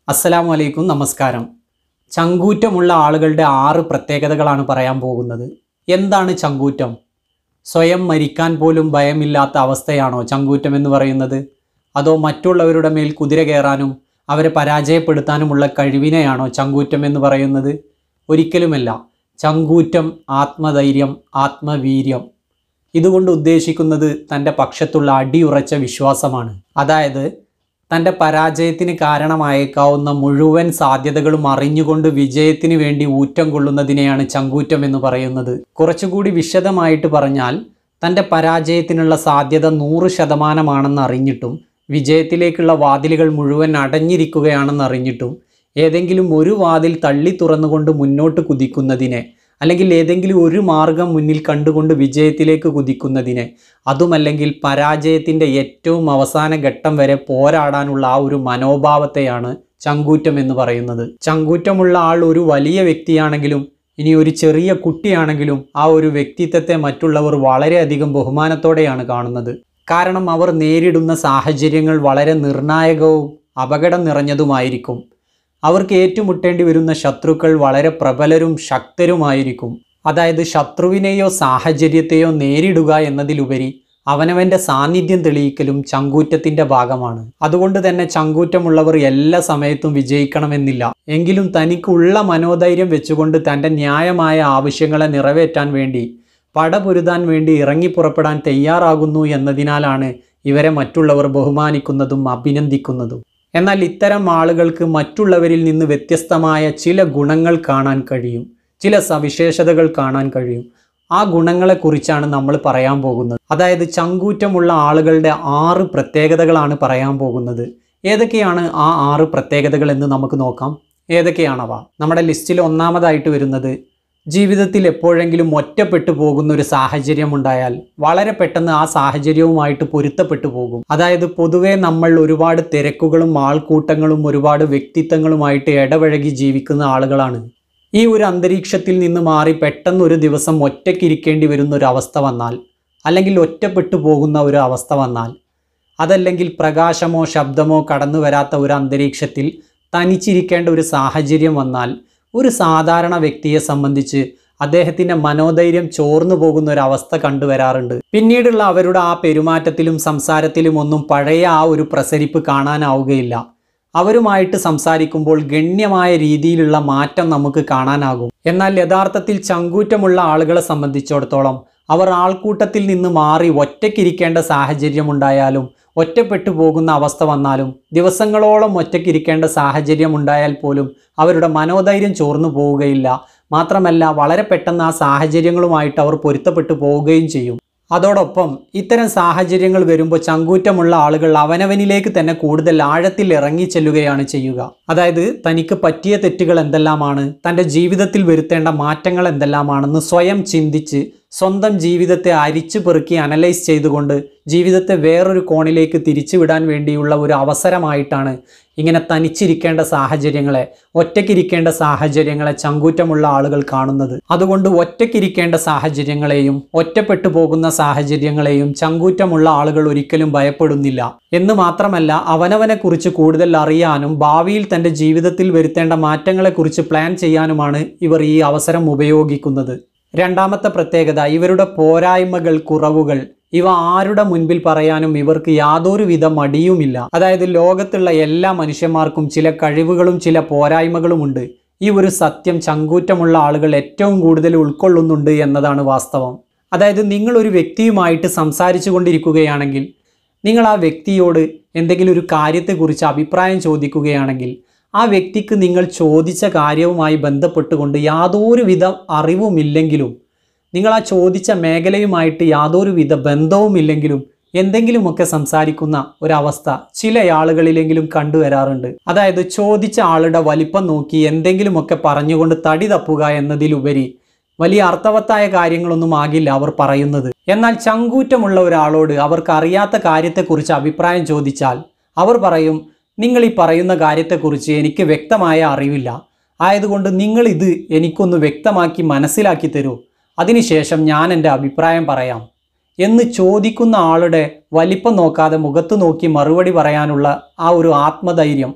അസ്സലാമു അലൈക്കും നമസ്കാരം ചങ്കൂറ്റമുള്ള ആളുകളുടെ ആറ് പ്രത്യേകതകളാണ് പറയാൻ പോകുന്നത് എന്താണ് ചങ്കൂറ്റം സ്വയം മരിക്കാൻ പോലും ഭയമില്ലാത്ത അവസ്ഥയാണോ ചങ്കൂറ്റം എന്ന് പറയുന്നത് അതോ മറ്റുള്ളവരുടെ മേൽ കുതിര കയറാനും അവരെ പരാജയപ്പെടുത്താനുമുള്ള കഴിവിനെയാണോ ചങ്കൂറ്റം എന്ന് പറയുന്നത് ഒരിക്കലുമല്ല ചങ്കൂറ്റം ആത്മധൈര്യം ആത്മവീര്യം ഇതുകൊണ്ട് ഉദ്ദേശിക്കുന്നത് തൻ്റെ പക്ഷത്തുള്ള അടിയുറച്ച വിശ്വാസമാണ് അതായത് തൻ്റെ പരാജയത്തിന് കാരണമായേക്കാവുന്ന മുഴുവൻ സാധ്യതകളും അറിഞ്ഞുകൊണ്ട് വിജയത്തിന് വേണ്ടി ഊറ്റം കൊള്ളുന്നതിനെയാണ് ചങ്കൂറ്റം എന്ന് പറയുന്നത് കുറച്ചുകൂടി വിശദമായിട്ട് പറഞ്ഞാൽ തൻ്റെ പരാജയത്തിനുള്ള സാധ്യത നൂറ് ശതമാനമാണെന്ന് അറിഞ്ഞിട്ടും വിജയത്തിലേക്കുള്ള വാതിലുകൾ മുഴുവൻ അടഞ്ഞിരിക്കുകയാണെന്ന് അറിഞ്ഞിട്ടും ഏതെങ്കിലും ഒരു വാതിൽ തള്ളി തുറന്നുകൊണ്ട് മുന്നോട്ട് കുതിക്കുന്നതിനെ അല്ലെങ്കിൽ ഏതെങ്കിലും ഒരു മാർഗം മുന്നിൽ കണ്ടുകൊണ്ട് വിജയത്തിലേക്ക് കുതിക്കുന്നതിനെ അതുമല്ലെങ്കിൽ പരാജയത്തിൻ്റെ ഏറ്റവും അവസാന ഘട്ടം വരെ പോരാടാനുള്ള ആ ഒരു മനോഭാവത്തെയാണ് ചങ്കൂറ്റം എന്ന് പറയുന്നത് ചങ്കൂറ്റമുള്ള ആൾ ഒരു വലിയ വ്യക്തിയാണെങ്കിലും ഇനി ഒരു ചെറിയ കുട്ടിയാണെങ്കിലും ആ ഒരു വ്യക്തിത്വത്തെ മറ്റുള്ളവർ വളരെയധികം ബഹുമാനത്തോടെയാണ് കാണുന്നത് കാരണം അവർ നേരിടുന്ന സാഹചര്യങ്ങൾ വളരെ നിർണായകവും അപകടം നിറഞ്ഞതുമായിരിക്കും അവർക്ക് ഏറ്റുമുട്ടേണ്ടി വരുന്ന ശത്രുക്കൾ വളരെ പ്രബലരും ശക്തരുമായിരിക്കും അതായത് ശത്രുവിനെയോ സാഹചര്യത്തെയോ നേരിടുക എന്നതിലുപരി അവനവൻ്റെ സാന്നിധ്യം തെളിയിക്കലും ചങ്കൂറ്റത്തിൻ്റെ ഭാഗമാണ് അതുകൊണ്ട് തന്നെ ചങ്കൂറ്റമുള്ളവർ എല്ലാ സമയത്തും വിജയിക്കണമെന്നില്ല എങ്കിലും തനിക്കുള്ള മനോധൈര്യം വെച്ചുകൊണ്ട് തൻ്റെ ന്യായമായ ആവശ്യങ്ങളെ നിറവേറ്റാൻ വേണ്ടി പടപൊരുതാൻ വേണ്ടി ഇറങ്ങി പുറപ്പെടാൻ തയ്യാറാകുന്നു എന്നതിനാലാണ് ഇവരെ മറ്റുള്ളവർ ബഹുമാനിക്കുന്നതും അഭിനന്ദിക്കുന്നതും എന്നാൽ ഇത്തരം ആളുകൾക്ക് മറ്റുള്ളവരിൽ നിന്ന് വ്യത്യസ്തമായ ചില ഗുണങ്ങൾ കാണാൻ കഴിയും ചില സവിശേഷതകൾ കാണാൻ കഴിയും ആ ഗുണങ്ങളെക്കുറിച്ചാണ് നമ്മൾ പറയാൻ പോകുന്നത് അതായത് ചങ്കൂറ്റമുള്ള ആളുകളുടെ ആറ് പ്രത്യേകതകളാണ് പറയാൻ പോകുന്നത് ഏതൊക്കെയാണ് ആ ആറ് പ്രത്യേകതകൾ എന്ന് നമുക്ക് നോക്കാം ഏതൊക്കെയാണവ നമ്മുടെ ലിസ്റ്റിൽ ഒന്നാമതായിട്ട് വരുന്നത് ജീവിതത്തിൽ എപ്പോഴെങ്കിലും ഒറ്റപ്പെട്ടു പോകുന്ന ഒരു സാഹചര്യം ഉണ്ടായാൽ വളരെ പെട്ടെന്ന് ആ സാഹചര്യവുമായിട്ട് പൊരുത്തപ്പെട്ടു പോകും അതായത് പൊതുവേ നമ്മൾ ഒരുപാട് തിരക്കുകളും ആൾക്കൂട്ടങ്ങളും ഒരുപാട് വ്യക്തിത്വങ്ങളുമായിട്ട് ഇടപഴകി ജീവിക്കുന്ന ആളുകളാണ് ഈ ഒരു അന്തരീക്ഷത്തിൽ നിന്ന് മാറി പെട്ടെന്ന് ഒരു ദിവസം ഒറ്റയ്ക്കിരിക്കേണ്ടി വരുന്ന ഒരു അവസ്ഥ വന്നാൽ അല്ലെങ്കിൽ ഒറ്റപ്പെട്ടു പോകുന്ന ഒരു അവസ്ഥ വന്നാൽ അതല്ലെങ്കിൽ പ്രകാശമോ ശബ്ദമോ കടന്നു വരാത്ത ഒരു അന്തരീക്ഷത്തിൽ തനിച്ചിരിക്കേണ്ട ഒരു സാഹചര്യം വന്നാൽ ഒരു സാധാരണ വ്യക്തിയെ സംബന്ധിച്ച് അദ്ദേഹത്തിൻ്റെ മനോധൈര്യം ചോർന്നു പോകുന്ന ഒരു അവസ്ഥ കണ്ടുവരാറുണ്ട് പിന്നീടുള്ള അവരുടെ ആ പെരുമാറ്റത്തിലും സംസാരത്തിലും ഒന്നും പഴയ ആ ഒരു പ്രസരിപ്പ് കാണാനാവുകയില്ല അവരുമായിട്ട് സംസാരിക്കുമ്പോൾ ഗണ്യമായ രീതിയിലുള്ള മാറ്റം നമുക്ക് കാണാനാകും എന്നാൽ യഥാർത്ഥത്തിൽ ചങ്കൂറ്റമുള്ള ആളുകളെ സംബന്ധിച്ചിടത്തോളം അവർ ആൾക്കൂട്ടത്തിൽ നിന്ന് മാറി ഒറ്റയ്ക്കിരിക്കേണ്ട സാഹചര്യമുണ്ടായാലും ഒറ്റപ്പെട്ടു പോകുന്ന അവസ്ഥ വന്നാലും ദിവസങ്ങളോളം ഒറ്റയ്ക്കിരിക്കേണ്ട സാഹചര്യം ഉണ്ടായാൽ പോലും അവരുടെ മനോധൈര്യം ചോർന്നു പോവുകയില്ല മാത്രമല്ല വളരെ പെട്ടെന്ന് ആ സാഹചര്യങ്ങളുമായിട്ട് അവർ പൊരുത്തപ്പെട്ടു പോവുകയും ചെയ്യും അതോടൊപ്പം ഇത്തരം സാഹചര്യങ്ങൾ വരുമ്പോൾ ചങ്കൂറ്റമുള്ള ആളുകൾ അവനവനിലേക്ക് തന്നെ കൂടുതൽ ആഴത്തിൽ ഇറങ്ങി ചെല്ലുകയാണ് ചെയ്യുക അതായത് തനിക്ക് പറ്റിയ തെറ്റുകൾ എന്തെല്ലാമാണ് തൻ്റെ ജീവിതത്തിൽ വരുത്തേണ്ട മാറ്റങ്ങൾ എന്തെല്ലാമാണെന്ന് സ്വയം ചിന്തിച്ച് സ്വന്തം ജീവിതത്തെ അരിച്ചു പെറുക്കി അനലൈസ് ചെയ്തുകൊണ്ട് ജീവിതത്തെ വേറൊരു കോണിലേക്ക് തിരിച്ചുവിടാൻ വേണ്ടിയുള്ള ഒരു അവസരമായിട്ടാണ് ഇങ്ങനെ തനിച്ചിരിക്കേണ്ട സാഹചര്യങ്ങളെ ഒറ്റയ്ക്കിരിക്കേണ്ട സാഹചര്യങ്ങളെ ചങ്കൂറ്റമുള്ള ആളുകൾ കാണുന്നത് അതുകൊണ്ട് ഒറ്റയ്ക്കിരിക്കേണ്ട സാഹചര്യങ്ങളെയും ഒറ്റപ്പെട്ടു പോകുന്ന സാഹചര്യങ്ങളെയും ചങ്കൂറ്റമുള്ള ആളുകൾ ഒരിക്കലും ഭയപ്പെടുന്നില്ല എന്ന് മാത്രമല്ല അവനവനെ കുറിച്ച് കൂടുതൽ അറിയാനും ഭാവിയിൽ തൻ്റെ ജീവിതത്തിൽ വരുത്തേണ്ട മാറ്റങ്ങളെക്കുറിച്ച് പ്ലാൻ ചെയ്യാനുമാണ് ഇവർ ഈ അവസരം ഉപയോഗിക്കുന്നത് രണ്ടാമത്തെ പ്രത്യേകത ഇവരുടെ പോരായ്മകൾ കുറവുകൾ ഇവ ആരുടെ മുൻപിൽ പറയാനും ഇവർക്ക് യാതൊരുവിധ മടിയുമില്ല അതായത് ലോകത്തുള്ള എല്ലാ മനുഷ്യന്മാർക്കും ചില കഴിവുകളും ചില പോരായ്മകളുമുണ്ട് ഈ ഒരു സത്യം ചങ്കൂറ്റമുള്ള ആളുകൾ ഏറ്റവും കൂടുതൽ ഉൾക്കൊള്ളുന്നുണ്ട് എന്നതാണ് വാസ്തവം അതായത് നിങ്ങൾ ഒരു വ്യക്തിയുമായിട്ട് സംസാരിച്ചു കൊണ്ടിരിക്കുകയാണെങ്കിൽ നിങ്ങൾ ആ വ്യക്തിയോട് എന്തെങ്കിലും ഒരു കാര്യത്തെക്കുറിച്ച് അഭിപ്രായം ചോദിക്കുകയാണെങ്കിൽ ആ വ്യക്തിക്ക് നിങ്ങൾ ചോദിച്ച കാര്യവുമായി ബന്ധപ്പെട്ടുകൊണ്ട് യാതൊരുവിധ അറിവുമില്ലെങ്കിലും നിങ്ങൾ ആ ചോദിച്ച മേഖലയുമായിട്ട് യാതൊരുവിധ ബന്ധവുമില്ലെങ്കിലും എന്തെങ്കിലുമൊക്കെ സംസാരിക്കുന്ന ഒരവസ്ഥ ചില ആളുകളിലെങ്കിലും കണ്ടുവരാറുണ്ട് അതായത് ചോദിച്ച ആളുടെ വലിപ്പം നോക്കി എന്തെങ്കിലുമൊക്കെ പറഞ്ഞുകൊണ്ട് തടി തപ്പുക എന്നതിലുപരി വലിയ അർത്ഥവത്തായ കാര്യങ്ങളൊന്നും ആകില്ല അവർ പറയുന്നത് എന്നാൽ ചങ്കൂറ്റമുള്ള ഒരാളോട് അവർക്ക് അറിയാത്ത കാര്യത്തെക്കുറിച്ച് അഭിപ്രായം ചോദിച്ചാൽ അവർ പറയും നിങ്ങൾ ഈ പറയുന്ന കാര്യത്തെക്കുറിച്ച് എനിക്ക് വ്യക്തമായ അറിവില്ല ആയതുകൊണ്ട് നിങ്ങൾ ഇത് എനിക്കൊന്ന് വ്യക്തമാക്കി മനസ്സിലാക്കി തരൂ അതിനുശേഷം ഞാൻ എൻ്റെ അഭിപ്രായം പറയാം എന്ന് ചോദിക്കുന്ന ആളുടെ വലിപ്പം നോക്കാതെ മുഖത്ത് നോക്കി മറുപടി പറയാനുള്ള ആ ഒരു ആത്മധൈര്യം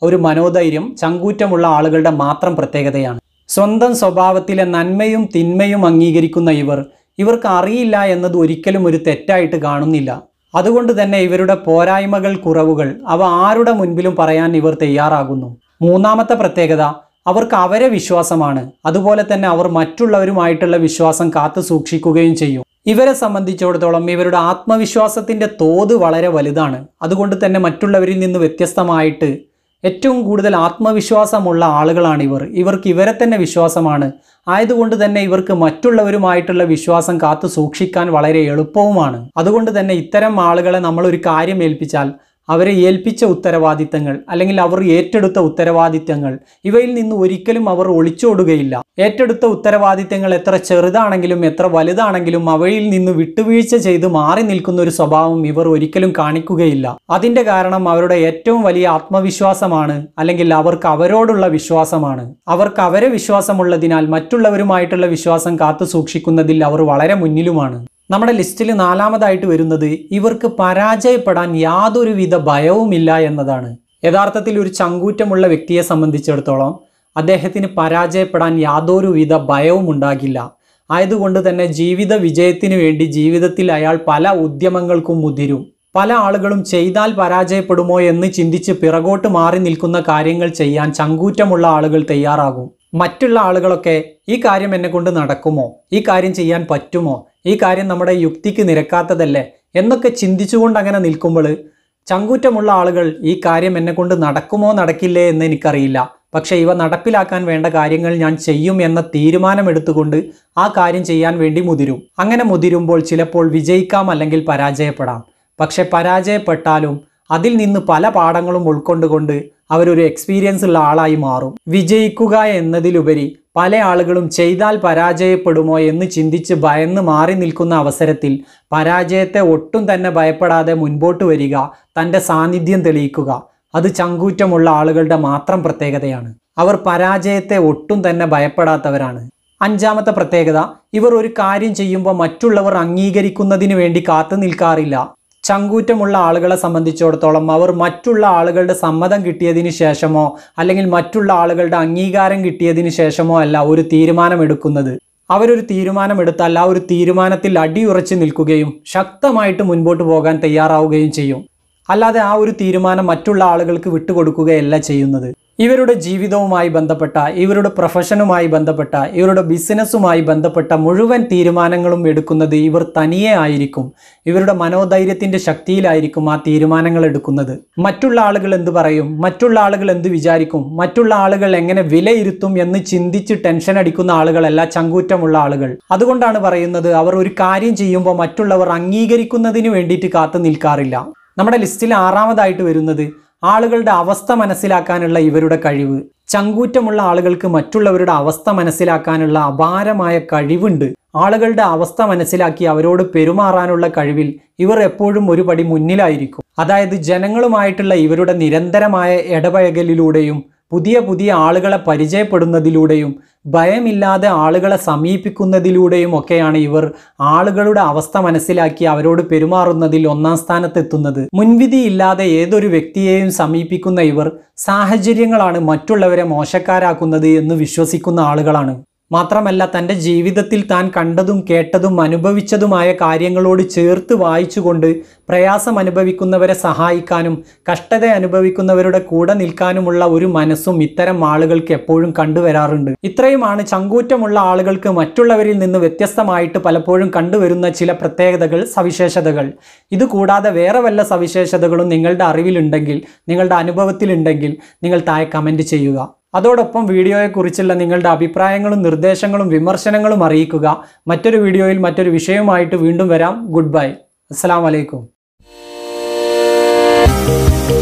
ഒരു മനോധൈര്യം ചങ്കൂറ്റമുള്ള ആളുകളുടെ മാത്രം പ്രത്യേകതയാണ് സ്വന്തം സ്വഭാവത്തിലെ നന്മയും തിന്മയും അംഗീകരിക്കുന്ന ഇവർ ഇവർക്ക് അറിയില്ല എന്നത് ഒരിക്കലും ഒരു തെറ്റായിട്ട് കാണുന്നില്ല അതുകൊണ്ട് തന്നെ ഇവരുടെ പോരായ്മകൾ കുറവുകൾ അവ ആരുടെ മുൻപിലും പറയാൻ ഇവർ തയ്യാറാകുന്നു മൂന്നാമത്തെ പ്രത്യേകത അവർക്ക് അവരെ വിശ്വാസമാണ് അതുപോലെ തന്നെ അവർ മറ്റുള്ളവരുമായിട്ടുള്ള വിശ്വാസം കാത്തു സൂക്ഷിക്കുകയും ചെയ്യും ഇവരെ സംബന്ധിച്ചിടത്തോളം ഇവരുടെ ആത്മവിശ്വാസത്തിന്റെ തോത് വളരെ വലുതാണ് അതുകൊണ്ട് തന്നെ മറ്റുള്ളവരിൽ നിന്ന് വ്യത്യസ്തമായിട്ട് ഏറ്റവും കൂടുതൽ ആത്മവിശ്വാസമുള്ള ആളുകളാണ് ഇവർ ഇവർക്ക് ഇവരെ തന്നെ വിശ്വാസമാണ് ആയതുകൊണ്ട് തന്നെ ഇവർക്ക് മറ്റുള്ളവരുമായിട്ടുള്ള വിശ്വാസം കാത്തു സൂക്ഷിക്കാൻ വളരെ എളുപ്പവുമാണ് അതുകൊണ്ട് തന്നെ ഇത്തരം ആളുകളെ നമ്മൾ ഒരു കാര്യം ഏൽപ്പിച്ചാൽ അവരെ ഏൽപ്പിച്ച ഉത്തരവാദിത്തങ്ങൾ അല്ലെങ്കിൽ അവർ ഏറ്റെടുത്ത ഉത്തരവാദിത്തങ്ങൾ ഇവയിൽ നിന്ന് ഒരിക്കലും അവർ ഒളിച്ചോടുകയില്ല ഏറ്റെടുത്ത ഉത്തരവാദിത്തങ്ങൾ എത്ര ചെറുതാണെങ്കിലും എത്ര വലുതാണെങ്കിലും അവയിൽ നിന്ന് വിട്ടുവീഴ്ച ചെയ്ത് മാറി നിൽക്കുന്ന ഒരു സ്വഭാവം ഇവർ ഒരിക്കലും കാണിക്കുകയില്ല അതിന്റെ കാരണം അവരുടെ ഏറ്റവും വലിയ ആത്മവിശ്വാസമാണ് അല്ലെങ്കിൽ അവർക്ക് അവരോടുള്ള വിശ്വാസമാണ് അവർക്ക് അവരെ വിശ്വാസമുള്ളതിനാൽ മറ്റുള്ളവരുമായിട്ടുള്ള വിശ്വാസം കാത്തു സൂക്ഷിക്കുന്നതിൽ അവർ വളരെ മുന്നിലുമാണ് നമ്മുടെ ലിസ്റ്റിൽ നാലാമതായിട്ട് വരുന്നത് ഇവർക്ക് പരാജയപ്പെടാൻ യാതൊരുവിധ ഭയവുമില്ല എന്നതാണ് യഥാർത്ഥത്തിൽ ഒരു ചങ്കൂറ്റമുള്ള വ്യക്തിയെ സംബന്ധിച്ചിടത്തോളം അദ്ദേഹത്തിന് പരാജയപ്പെടാൻ യാതൊരുവിധ ഭയവും ഉണ്ടാകില്ല ആയതുകൊണ്ട് തന്നെ ജീവിത വിജയത്തിന് വേണ്ടി ജീവിതത്തിൽ അയാൾ പല ഉദ്യമങ്ങൾക്കും മുതിരും പല ആളുകളും ചെയ്താൽ പരാജയപ്പെടുമോ എന്ന് ചിന്തിച്ച് പിറകോട്ട് മാറി നിൽക്കുന്ന കാര്യങ്ങൾ ചെയ്യാൻ ചങ്കൂറ്റമുള്ള ആളുകൾ തയ്യാറാകും മറ്റുള്ള ആളുകളൊക്കെ ഈ കാര്യം എന്നെ കൊണ്ട് നടക്കുമോ ഈ കാര്യം ചെയ്യാൻ പറ്റുമോ ഈ കാര്യം നമ്മുടെ യുക്തിക്ക് നിരക്കാത്തതല്ലേ എന്നൊക്കെ ചിന്തിച്ചുകൊണ്ട് അങ്ങനെ നിൽക്കുമ്പോൾ ചങ്കൂറ്റമുള്ള ആളുകൾ ഈ കാര്യം എന്നെ കൊണ്ട് നടക്കുമോ നടക്കില്ലേ എന്ന് എനിക്കറിയില്ല പക്ഷേ ഇവ നടപ്പിലാക്കാൻ വേണ്ട കാര്യങ്ങൾ ഞാൻ ചെയ്യും എന്ന തീരുമാനമെടുത്തുകൊണ്ട് ആ കാര്യം ചെയ്യാൻ വേണ്ടി മുതിരും അങ്ങനെ മുതിരുമ്പോൾ ചിലപ്പോൾ വിജയിക്കാം അല്ലെങ്കിൽ പരാജയപ്പെടാം പക്ഷെ പരാജയപ്പെട്ടാലും അതിൽ നിന്ന് പല പാഠങ്ങളും ഉൾക്കൊണ്ടുകൊണ്ട് അവരൊരു എക്സ്പീരിയൻസ് ഉള്ള ആളായി മാറും വിജയിക്കുക എന്നതിലുപരി പല ആളുകളും ചെയ്താൽ പരാജയപ്പെടുമോ എന്ന് ചിന്തിച്ച് ഭയന്ന് മാറി നിൽക്കുന്ന അവസരത്തിൽ പരാജയത്തെ ഒട്ടും തന്നെ ഭയപ്പെടാതെ മുൻപോട്ട് വരിക തൻ്റെ സാന്നിധ്യം തെളിയിക്കുക അത് ചങ്കൂറ്റമുള്ള ആളുകളുടെ മാത്രം പ്രത്യേകതയാണ് അവർ പരാജയത്തെ ഒട്ടും തന്നെ ഭയപ്പെടാത്തവരാണ് അഞ്ചാമത്തെ പ്രത്യേകത ഇവർ ഒരു കാര്യം ചെയ്യുമ്പോൾ മറ്റുള്ളവർ അംഗീകരിക്കുന്നതിന് വേണ്ടി കാത്തു നിൽക്കാറില്ല ചങ്കൂറ്റമുള്ള ആളുകളെ സംബന്ധിച്ചിടത്തോളം അവർ മറ്റുള്ള ആളുകളുടെ സമ്മതം കിട്ടിയതിന് ശേഷമോ അല്ലെങ്കിൽ മറ്റുള്ള ആളുകളുടെ അംഗീകാരം കിട്ടിയതിന് ശേഷമോ അല്ല ഒരു തീരുമാനമെടുക്കുന്നത് അവരൊരു തീരുമാനമെടുത്താൽ ആ ഒരു തീരുമാനത്തിൽ അടിയുറച്ച് നിൽക്കുകയും ശക്തമായിട്ട് മുൻപോട്ട് പോകാൻ തയ്യാറാവുകയും ചെയ്യും അല്ലാതെ ആ ഒരു തീരുമാനം മറ്റുള്ള ആളുകൾക്ക് വിട്ടുകൊടുക്കുകയല്ല ചെയ്യുന്നത് ഇവരുടെ ജീവിതവുമായി ബന്ധപ്പെട്ട ഇവരുടെ പ്രൊഫഷനുമായി ബന്ധപ്പെട്ട ഇവരുടെ ബിസിനസ്സുമായി ബന്ധപ്പെട്ട മുഴുവൻ തീരുമാനങ്ങളും എടുക്കുന്നത് ഇവർ തനിയെ ആയിരിക്കും ഇവരുടെ മനോധൈര്യത്തിന്റെ ശക്തിയിലായിരിക്കും ആ തീരുമാനങ്ങൾ എടുക്കുന്നത് മറ്റുള്ള ആളുകൾ എന്ത് പറയും മറ്റുള്ള ആളുകൾ എന്ത് വിചാരിക്കും മറ്റുള്ള ആളുകൾ എങ്ങനെ വിലയിരുത്തും എന്ന് ചിന്തിച്ച് ടെൻഷൻ അടിക്കുന്ന ആളുകളല്ല ചങ്കൂറ്റമുള്ള ആളുകൾ അതുകൊണ്ടാണ് പറയുന്നത് അവർ ഒരു കാര്യം ചെയ്യുമ്പോൾ മറ്റുള്ളവർ അംഗീകരിക്കുന്നതിന് വേണ്ടിയിട്ട് കാത്തു നിൽക്കാറില്ല നമ്മുടെ ലിസ്റ്റിൽ ആറാമതായിട്ട് വരുന്നത് ആളുകളുടെ അവസ്ഥ മനസ്സിലാക്കാനുള്ള ഇവരുടെ കഴിവ് ചങ്കൂറ്റമുള്ള ആളുകൾക്ക് മറ്റുള്ളവരുടെ അവസ്ഥ മനസ്സിലാക്കാനുള്ള അപാരമായ കഴിവുണ്ട് ആളുകളുടെ അവസ്ഥ മനസ്സിലാക്കി അവരോട് പെരുമാറാനുള്ള കഴിവിൽ ഇവർ എപ്പോഴും ഒരു പടി മുന്നിലായിരിക്കും അതായത് ജനങ്ങളുമായിട്ടുള്ള ഇവരുടെ നിരന്തരമായ ഇടപഴകലിലൂടെയും പുതിയ പുതിയ ആളുകളെ പരിചയപ്പെടുന്നതിലൂടെയും ഭയമില്ലാതെ ആളുകളെ സമീപിക്കുന്നതിലൂടെയും ഒക്കെയാണ് ഇവർ ആളുകളുടെ അവസ്ഥ മനസ്സിലാക്കി അവരോട് പെരുമാറുന്നതിൽ ഒന്നാം സ്ഥാനത്തെത്തുന്നത് മുൻവിധിയില്ലാതെ ഏതൊരു വ്യക്തിയെയും സമീപിക്കുന്ന ഇവർ സാഹചര്യങ്ങളാണ് മറ്റുള്ളവരെ മോശക്കാരാക്കുന്നത് എന്ന് വിശ്വസിക്കുന്ന ആളുകളാണ് മാത്രമല്ല തൻ്റെ ജീവിതത്തിൽ താൻ കണ്ടതും കേട്ടതും അനുഭവിച്ചതുമായ കാര്യങ്ങളോട് ചേർത്ത് വായിച്ചുകൊണ്ട് പ്രയാസം അനുഭവിക്കുന്നവരെ സഹായിക്കാനും കഷ്ടത അനുഭവിക്കുന്നവരുടെ കൂടെ നിൽക്കാനുമുള്ള ഒരു മനസ്സും ഇത്തരം ആളുകൾക്ക് എപ്പോഴും കണ്ടുവരാറുണ്ട് ഇത്രയുമാണ് ചങ്കൂറ്റമുള്ള ആളുകൾക്ക് മറ്റുള്ളവരിൽ നിന്ന് വ്യത്യസ്തമായിട്ട് പലപ്പോഴും കണ്ടുവരുന്ന ചില പ്രത്യേകതകൾ സവിശേഷതകൾ ഇതുകൂടാതെ വേറെ വല്ല സവിശേഷതകളും നിങ്ങളുടെ അറിവിലുണ്ടെങ്കിൽ നിങ്ങളുടെ അനുഭവത്തിലുണ്ടെങ്കിൽ നിങ്ങൾ താഴെ കമൻറ്റ് ചെയ്യുക അതോടൊപ്പം വീഡിയോയെക്കുറിച്ചുള്ള നിങ്ങളുടെ അഭിപ്രായങ്ങളും നിർദ്ദേശങ്ങളും വിമർശനങ്ങളും അറിയിക്കുക മറ്റൊരു വീഡിയോയിൽ മറ്റൊരു വിഷയവുമായിട്ട് വീണ്ടും വരാം ഗുഡ് ബൈ അസ്സാം വലൈക്കും